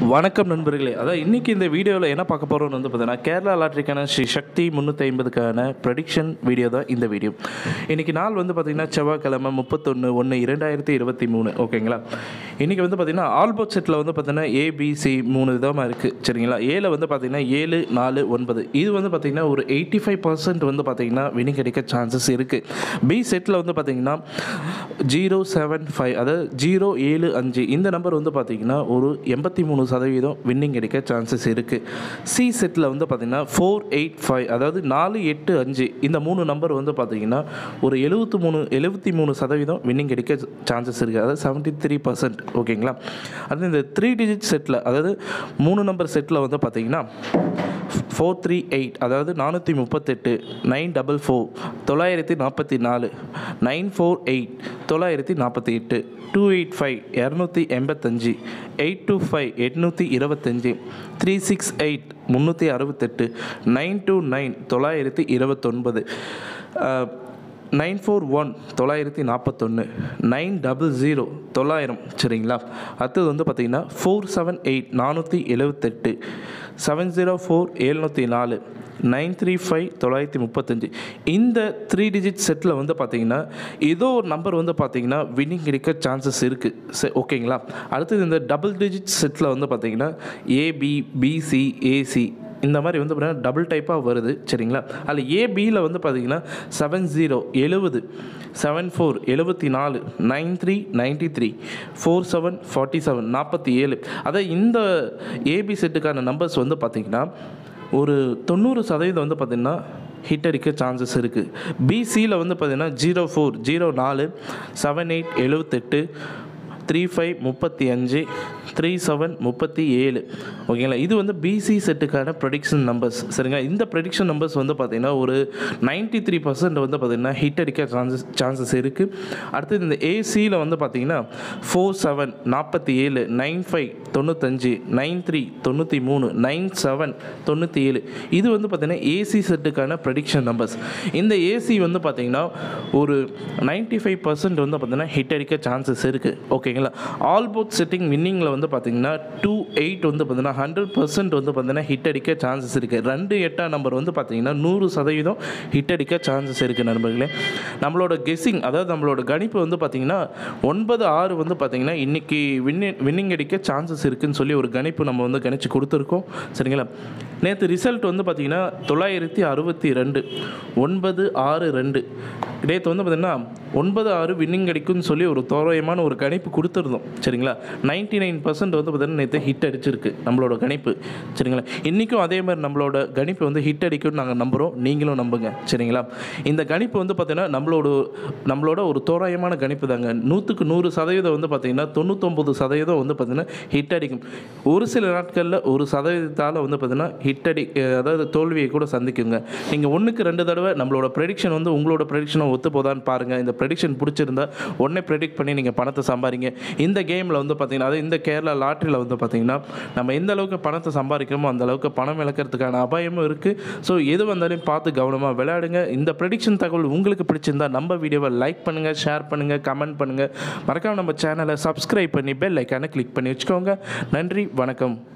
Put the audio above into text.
வணக்கம் நண்பர்களே அதான் இன்றைக்கி இந்த வீடியோவில் என்ன பார்க்க போகிறோம்னு வந்து பார்த்தீங்கன்னா கேரளா லாட்ரிக்கான ஸ்ரீ சக்தி முந்நூற்றி ஐம்பதுக்கான ப்ரடிக்ஷன் வீடியோ தான் இந்த வீடியோ இன்றைக்கி நாள் வந்து பார்த்திங்கன்னா செவ்வாய்க்கிழமை முப்பத்தொன்று ஒன்று இரண்டாயிரத்தி இருபத்தி மூணு ஓகேங்களா இன்றைக்கி வந்து பார்த்திங்கன்னா ஆல்போட் செட்டில் வந்து பார்த்திங்கன்னா ஏபிசி மூணு விதமாக இருக்குது சரிங்களா ஏல வந்து பார்த்திங்கன்னா ஏழு நாலு ஒன்பது இது வந்து பார்த்திங்கன்னா ஒரு எயிட்டி ஃபைவ் பர்சன்ட் வந்து பார்த்திங்கன்னா வினிங் கிடைக்க சான்சஸ் இருக்குது பி செட்டில் வந்து பார்த்திங்கன்னா ஜீரோ செவன் ஃபைவ் அதாவது ஜீரோ ஏழு அஞ்சு இந்த நம்பர் வந்து பார்த்திங்கன்னா ஒரு எண்பத்தி மூணு சதவீதம் வின்னிங் கிடைக்க சான்சஸ் இருக்குது சி செட்டில் வந்து பார்த்திங்கன்னா ஃபோர் எயிட் ஃபைவ் அதாவது நாலு எட்டு அஞ்சு இந்த மூணு நம்பர் வந்து பார்த்திங்கன்னா ஒரு எழுபத்து மூணு எழுபத்தி மூணு சதவீதம் வின்னிங் கிடைக்க சான்சஸ் இருக்குது அதாவது செவன்ட்டி த்ரீ பர்சன்ட் ஓகேங்களா அது இந்த த்ரீ டிஜிட் செட்டில் அதாவது மூணு நம்பர் செட்டில் வந்து பார்த்திங்கன்னா ஃபோர் த்ரீ எயிட் அதாவது நானூற்றி முப்பத்தெட்டு நைன் டபுள் ஃபோர் தொள்ளாயிரத்தி நாற்பத்தி நாலு நைன் ஃபோர் எயிட் தொள்ளாயிரத்தி நாற்பத்தி எட்டு டூ எயிட் ஃபைவ் இரநூத்தி எண்பத்தஞ்சு எயிட் டூ ஃபைவ் எட்நூற்றி இருபத்தஞ்சி த்ரீ சிக்ஸ் எயிட் முந்நூற்றி அறுபத்தெட்டு நைன் டூ நைன் தொள்ளாயிரத்தி இருபத்தொன்பது நைன் ஃபோர் ஒன் தொள்ளாயிரத்தி நாற்பத்தொன்று நைன் டபுள் ஜீரோ தொள்ளாயிரம் சரிங்களா அடுத்தது வந்து பார்த்திங்கன்னா ஃபோர் செவன் எயிட் நானூற்றி எழுவத்தெட்டு செவன் ஜீரோ ஃபோர் எழுநூற்றி நாலு நைன் த்ரீ ஃபைவ் தொள்ளாயிரத்தி முப்பத்தஞ்சு இந்த த்ரீ டிஜிட் செட்டில் வந்து பார்த்தீங்கன்னா ஏதோ ஒரு நம்பர் வந்து பார்த்தீங்கன்னா வின்னிங் கிடைக்க சான்சஸ் இருக்குது சரி ஓகேங்களா அடுத்தது இந்த டபுள் டிஜிட் செட்டில் வந்து பார்த்தீங்கன்னா ஏபி பிசி ஏசி இந்த மாதிரி வந்து பார்த்தீங்கன்னா டபுள் டைப்பாக வருது சரிங்களா அதில் ஏபியில் வந்து பார்த்தீங்கன்னா செவன் ஜீரோ எழுபது செவன் ஃபோர் எழுபத்தி நாலு nine three ninety three four seven forty seven நாற்பத்தி ஏழு அதாவது இந்த ஏபி செட்டுக்கான நம்பர்ஸ் வந்து பார்த்திங்கன்னா ஒரு தொண்ணூறு சதவீதம் வந்து பார்த்திங்கன்னா ஹிட் அடிக்க சான்சஸ் இருக்குது பிசியில் வந்து பார்த்திங்கன்னா ஜீரோ ஃபோர் ஜீரோ நாலு செவன் எயிட் எழுபத்தெட்டு த்ரீ ஃபைவ் முப்பத்தி அஞ்சு த்ரீ செவன் முப்பத்தி ஏழு ஓகேங்களா இது வந்து பிசி செட்டுக்கான ப்ரொடிக்ஷன் நம்பர்ஸ் சரிங்களா இந்த ப்ரொடிக்ஷன் நம்பர்ஸ் வந்து பார்த்திங்கன்னா ஒரு நைன்ட்டி த்ரீ பர்சன்ட் வந்து பார்த்திங்கன்னா ஹிட் அடிக்க சான்சஸ் சான்சஸ் இருக்குது அடுத்தது இந்த ஏசியில் வந்து பார்த்திங்கன்னா ஃபோர் செவன் நாற்பத்தி ஏழு நைன் ஃபைவ் தொண்ணூத்தஞ்சு நைன் த்ரீ தொண்ணூற்றி மூணு நைன் செவன் தொண்ணூற்றி ஏழு இது வந்து பார்த்திங்கன்னா ஏசி செட்டுக்கான ப்ரொடிக்ஷன் நம்பர்ஸ் இந்த ஏசி வந்து பார்த்திங்கன்னா ஒரு நைன்ட்டி ஃபைவ் பர்சன்ட் வந்து பார்த்திங்கன்னா ஹிட் அடிக்க சான்சஸ் இருக்குது ஓகேங்களா ஆல் போத் செட்டிங் வின்னிங்கில் வந்து பார்த்திங்கன்னா டூ எயிட் வந்து பார்த்திங்கன்னா ஹண்ட்ரட் பர்சன்ட் வந்து பார்த்திங்கன்னா ஹிட் அடிக்க சான்சஸ் இருக்குது ரெண்டு எட்டாம் நம்பர் வந்து பார்த்திங்கன்னா நூறு சதவீதம் ஹிட் அடிக்க சான்சஸ் இருக்குது நண்பர்களே நம்மளோட கெஸ்ஸிங் அதாவது நம்மளோட கணிப்பு வந்து பார்த்திங்கன்னா ஒன்பது ஆறு வந்து பார்த்திங்கன்னா இன்றைக்கி வின்னிங் வின்னிங் அடிக்க சான்சஸ் இருக்குதுன்னு சொல்லி ஒரு கணிப்பு நம்ம வந்து கணிச்சு கொடுத்துருக்கோம் சரிங்களா நேற்று ரிசல்ட் வந்து பார்த்திங்கன்னா தொள்ளாயிரத்தி அறுபத்தி ரெண்டு ஒன்பது ஆறு ரெண்டு நேற்று வந்து பார்த்திங்கன்னா ஒன்பது ஆறு வின்னிங் அடிக்கும்னு சொல்லி ஒரு தோராயமான ஒரு கணிப்பு கொடுத்துருந்தோம் சரிங்களா நைன்ட்டி நைன் பர்சன்ட் வந்து பார்த்திங்கன்னா நேற்று ஹிட் அடிச்சிருக்கு நம்மளோட கணிப்பு சரிங்களா இன்றைக்கும் அதே மாதிரி நம்மளோட கணிப்பு வந்து ஹிட் அடிக்கும்னு நாங்கள் நம்புகிறோம் நீங்களும் நம்புங்க சரிங்களா இந்த கணிப்பு வந்து பார்த்திங்கன்னா நம்மளோட நம்மளோட ஒரு தோராயமான கணிப்பு தாங்க நூற்றுக்கு நூறு சதவீதம் வந்து பார்த்திங்கன்னா தொண்ணூத்தொம்பது சதவீதம் வந்து பார்த்திங்கன்னா ஹிட் அடிக்கும் ஒரு சில நாட்களில் ஒரு சதவீதத்தால் வந்து பார்த்திங்கன்னா ஹிட் அடி அதாவது தோல்வியை கூட சந்திக்குங்க நீங்கள் ஒன்றுக்கு ரெண்டு தடவை நம்மளோட ப்ரெடிக்ஷன் வந்து உங்களோட ப்ரெடிக்ஷனை ஒத்து போதான்னு பாருங்கள் இந்த ப்ரெடிக்ஷன் பிடிச்சிருந்தா உடனே ப்ரெடிக்ட் பண்ணி நீங்கள் பணத்தை சம்பாதிங்க இந்த கேமில் வந்து பார்த்திங்கன்னா அதாவது இந்த கேரளா லாட்ரியில் வந்து பார்த்திங்கன்னா நம்ம எந்த அளவுக்கு பணத்தை சம்பாதிக்கிறோமோ அந்த அளவுக்கு பணம் இழக்கிறதுக்கான அபாயமும் இருக்குது ஸோ எது வந்தாலும் பார்த்து கவனமாக விளையாடுங்க இந்த ப்ரெடிக்ஷன் தகவல் உங்களுக்கு பிடிச்சிருந்தா நம்ம வீடியோவை லைக் பண்ணுங்கள் ஷேர் பண்ணுங்கள் கமெண்ட் பண்ணுங்கள் மறக்காம நம்ம சேனலை சப்ஸ்கிரைப் பண்ணி பெல் ஐக்கானை கிளிக் பண்ணி வச்சுக்கோங்க நன்றி வணக்கம்